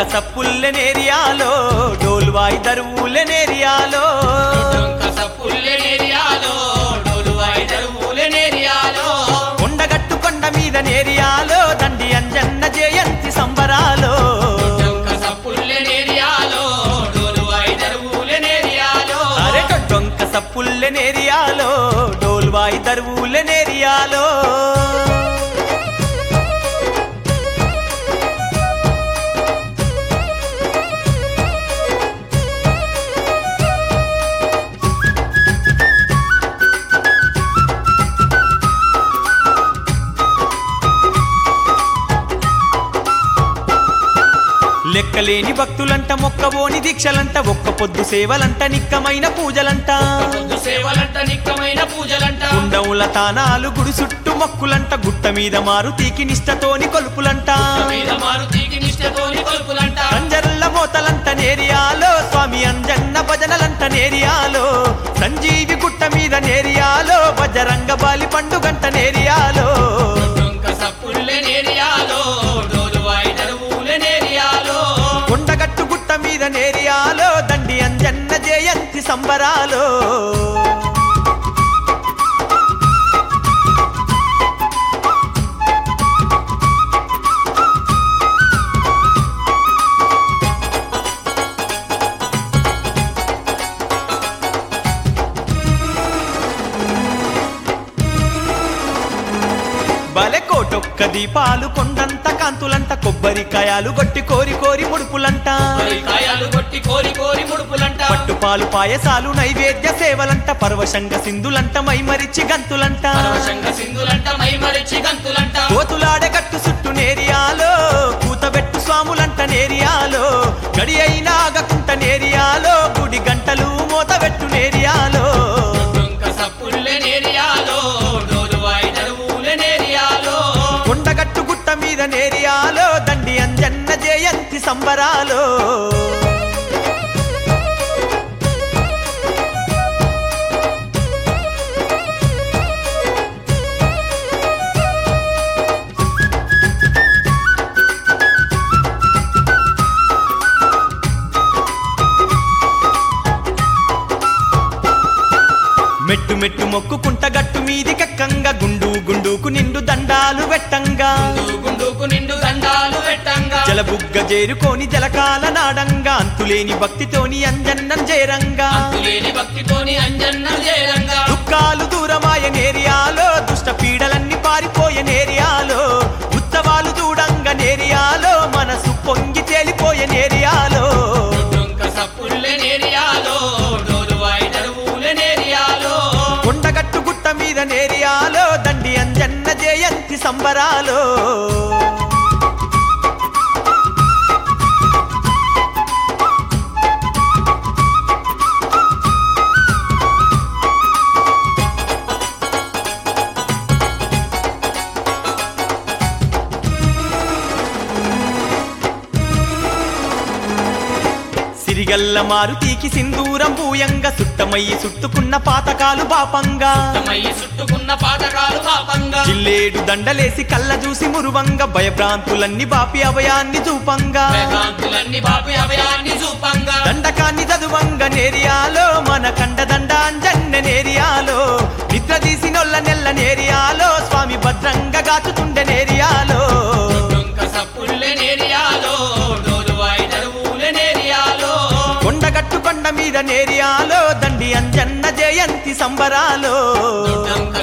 సప్పుల్లెనేరియాలో డోల్వాయి దరువులెనేరియాలో డొంక సప్పుల్లెనేరియాలో డోలువాయి దరువులెనేరియాలో కొండగట్టు కొండ మీద నేరియాలో దండి అంజన్న జయంతి సంబరాలో డొంక సప్పుల్లెనేరియాలో డోలువాయి దరువులెనేరియాలో అరే డొంక సప్పుల్లెనేరియాలో డోల్వాయి దరువులెనేరియాలో లెక్కలేని భక్తులంట మొక్కవోని దీక్షలంట ఒక్క పొద్దు సేవలంట నిక్కమైన పూజలంట పొద్దు సేవలంట నిక్కమైన పూజలంట కుండముల తానాలు గుడి చుట్టూ మొక్కులంట గుట్ట మీద మారుతీకి నిష్టతోని కొలుపులంట మీద మారుతీకి నిష్టతోని కొలుపులంట కంజర్ల మోతలంట నేరియాలో స్వామి అంజన్న భజనలంట నేరియాలో సంజీవి గుట్ట మీద నేరియాలో బజరంగ బాలి పండుగంట నేరియాలో డొంక సప్పుల్లెనేరియాలో డోలువాయి దరువులెనేరియాలో కొండగట్టు గుట్ట మీద నేరియాలో దండి అంజన్న జయంతి సంబరాలో బలె కోటొక్క దీపాలు కొండంత కాంతులంట కొబ్బరికాయలు గొట్టి కోరి కోరి ముడుపులంట కాయాలు కొట్టి కోరి కోరి ముడుపులంట పట్టుపాలు పాయసాలు నైవేద్య సేవలంట పరవశంగ సింధులంట మైమరిచి గంతులంట పరవశంగ సింధులంట మైమరిచి గంతులంట కోతులాడే గట్టు చుట్టూ నేరియాలో కూతబెట్టు స్వాములంట నేరియాలో గడి అయినా ఆగకుంట నేరియాలో గుడి గంటలు మోతబెట్టు నేరియాలో డొంక సప్పుల్లెనేరియాలో డోలువాయి దరువులెనేరియాలో కొండగట్టు గుట్ట మీద నేరియాలో దండి అంజన్న జయంతి సంబరాలో మెట్టు మెట్టు మొక్కుకుంట గట్టు మీది కక్కంగా గుండు గుండుకు నిండు దండాలు వెట్టంగా గుండుకు నిండు దండాలు పెట్టంగా జలబుగ్గ చేరుకోని జలకాల నాడంగా అంతులేని భక్తితోని అంజన్నం చేరంగా అంతులేని భక్తితోని అంజన్నం చేరంగా దుఃఖాలు దూరమాయ నేరియాలో దుష్ట పీడలన్నీ పారిపోయే నేరియాలో ఉత్సవాలు చూడంగా నేరియాలో మనసు పొంగి తేలిపోయే నేరియాలో డొంక సప్పుల్లెనేరియాలో డోలువాయి దరువులెనేరియాలో కొండగట్టు గుట్ట మీద నేరియాలో దండి అంజన్న జయంతి సంబరాలో సిరిగల్ల మారుతీకి సింధూరం భూయంగా సుట్టమయ్యి చుట్టుకున్న పాతకాలు పాపంగా తమయ్యి చుట్టుకున్న పాతకాలు పాపంగా జిల్లేడు దండలేసి కళ్ళ చూసి మురువంగా భయభ్రాంతులన్నీ బాపి అభయాన్ని చూపంగా వేదాంతులన్నీ బాపి అభయాన్ని చూపంగా దండకాన్ని చదువంగా నేరియాలో మన కండ దండ అంజన్న నేరియాలో నిద్ర తీసినొల్ల నెల్ల నేరియాలో స్వామి భద్రంగా గాచుతుండే నేరియాలో డొంక సప్పుల్లెనేరియాలో డోలువాయి దరువులెనేరియాలో కొండగట్టు కొండ మీద నేరియాలో దండి అంజన్న జయంతి సంబరాలో డొంక